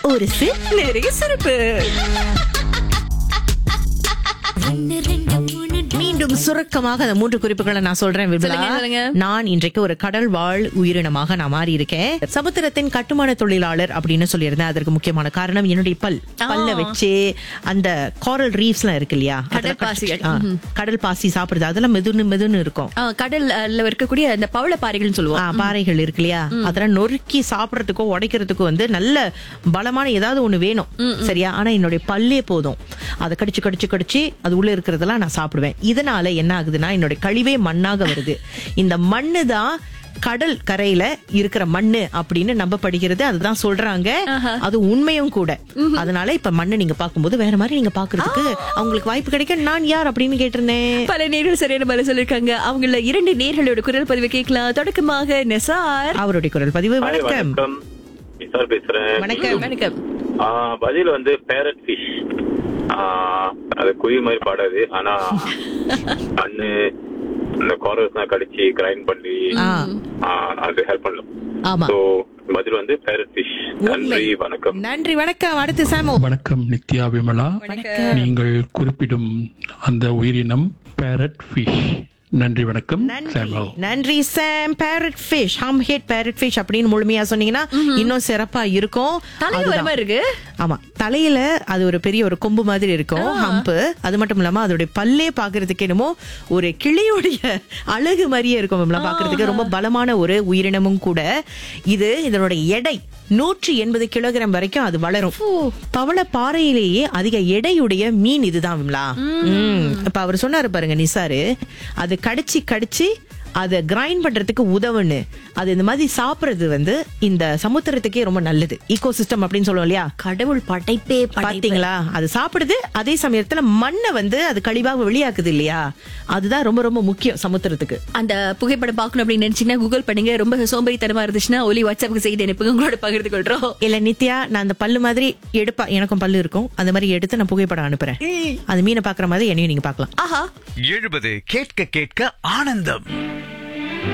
ஒரு சிப் நிறைய சிறப்பு மீண்டும் சுருக்கமாக அந்த மூன்று குறிப்புகளை நான் சொல்றேன் விமலா. சொல்லுங்க, சொல்லுங்க. நான் இன்றைக்கு ஒரு கடல் வாழ் உயிரினமாக நான் மாறி இருக்கேன் சமுத்திரத்தின் கட்டுமான தொழிலாளர் அப்படின்னு சொல்லியிருந்தேன் அதற்கு முக்கியமான காரணம் என்னுடைய பல் பல்ல வச்சு அந்த காரல் ரீஃப்ஸ் எல்லாம் இருக்கு இல்லையா கடல் அதெல்லாம் பாசிகள். ஆ, கடல் பாசி சாப்பிடுறது அதெல்லாம் மெதுன்னு மெதுன்னு இருக்கும் ஆ, கடல்ல இருக்கக்கூடிய அந்த பவள பாறைகள்னு ஆ, சொல்லுவோம் பாறைகள் இருக்கு இல்லையா அதெல்லாம் நொறுக்கி சாப்பிடறதுக்கோ உடைக்கிறதுக்கோ வந்து நல்ல பலமான ஏதாவது ஒண்ணு வேணும் சரியா ஆனா என்னுடைய பல்லே போதும் அதை கடிச்சு கடிச்சு கடிச்சு அது உள்ள இருக்கிறதெல்லாம் நான் சாப்பிடுவேன் இதனால என்ன ஆகுதுன்னா என்னுடைய கழிவே மண்ணாக வருது இந்த மண்ணு தான் கடல் கரையில இருக்கிற மண்ணு அப்படின்னு நம்பப்படுகிறது அதுதான் சொல்றாங்க அது உண்மையும் கூட அதனால இப்ப மண்ணு நீங்க பார்க்கும்போது வேற மாதிரி நீங்க பாக்குறதுக்கு அவங்களுக்கு வாய்ப்பு கிடைக்க நான் யார் அப்படின்னு கேட்டிருந்தேன் பல நேர்கள் சரியான பதில் சொல்லிருக்காங்க அவங்கள இரண்டு நேர்களோட குரல் பதிவு கேட்கலாம் தொடக்கமாக நெசார் அவருடைய குரல் பதிவு ஹாய் வணக்கம் வணக்கம் நிசார் பேசுறேன் வணக்கம் வணக்கம் ஆ, பதில் வந்து பேரட் ஃபிஷ் அது குயில் மாதிரி பாடாது ஆனா அண்ணு இந்த காரல்ஸ் கடிச்சு கிரைண்ட் பண்ணி ஆ. ஆ, அது ஹெல்ப் பண்ணும் ஆமா சோ பதில் வந்து பேரட் ஃபிஷ் நன்றி வணக்கம் நன்றி வணக்கம் அடுத்து சாமு வணக்கம் நித்யா விமலா நீங்கள் குறிப்பிடும் அந்த உயிரினம் பேரட் ஃபிஷ் நன்றி வணக்கம் நன்றி சாமுவல் நன்றி Sam parrotfish humphead parrotfish அப்படின்னு முழுமையா சொன்னீங்கன்னா இன்னும் சிறப்பா இருக்கும் தலைவர் அதுதான். மாதிரி இருக்கு ஆமா தலையில அது ஒரு பெரிய ஒரு கொம்பு மாதிரி இருக்கும் ஹம்பு அது மட்டும் இல்லாம அதோட பல்லே பாக்குறதுக்கு என்னமோ ஒரு கிளியுடைய அழகு மாதிரியே இருக்கும் விமலா பாக்குறதுக்கு ரொம்ப பலமான ஒரு உயிரினமும் கூட இது இதனுடைய எடை நூற்றி எண்பது கிலோகிராம் வரைக்கும் அது வளரும் பவள பாறையிலேயே அதிக எடையுடைய மீன் இதுதான் விமலா ம். இப்ப அவர் சொன்னாரு பாருங்க நிசாரு அது கடிச்சு கடிச்சு அதை கிரைண்ட் பண்றதுக்கு உதவுன்னு அது இந்த மாதிரி சாப்பிடுறது வந்து இந்த சமுத்திரத்துக்கே ரொம்ப நல்லது ஈகோ சிஸ்டம் அப்படின்னு சொல்லுவோம் இல்லையா கடவுள் படைப்பே படைப்பு. பாத்தீங்களா அது சாப்பிடுது அதே சமயத்துல மண்ணை வந்து அது கழிவாக வெளியாக்குது இல்லையா அதுதான் ரொம்ப ரொம்ப முக்கியம் சமுத்திரத்துக்கு அந்த புகைப்படம் பார்க்கணும் அப்படின்னு நினைச்சீங்கன்னா கூகுள் பண்ணுங்க ரொம்ப சோம்பேறித்தனமா இருந்துச்சுன்னா ஒலி வாட்ஸ்அப்புக்கு செய்தி அனுப்புங்க உங்களோட பகிர்ந்து கொள்றோம் இல்ல நித்யா நான் அந்த பல்லு மாதிரி எடுப்பா எனக்கும் பல்லு இருக்கும் அந்த மாதிரி எடுத்து நான் புகைப்படம் அனுப்புறேன் அது மீனை பாக்குற மாதிரி என்னையும் நீங்க பார்க்கலாம் ஆஹா எழுபது கேட்க கேட்க ஆனந்தம்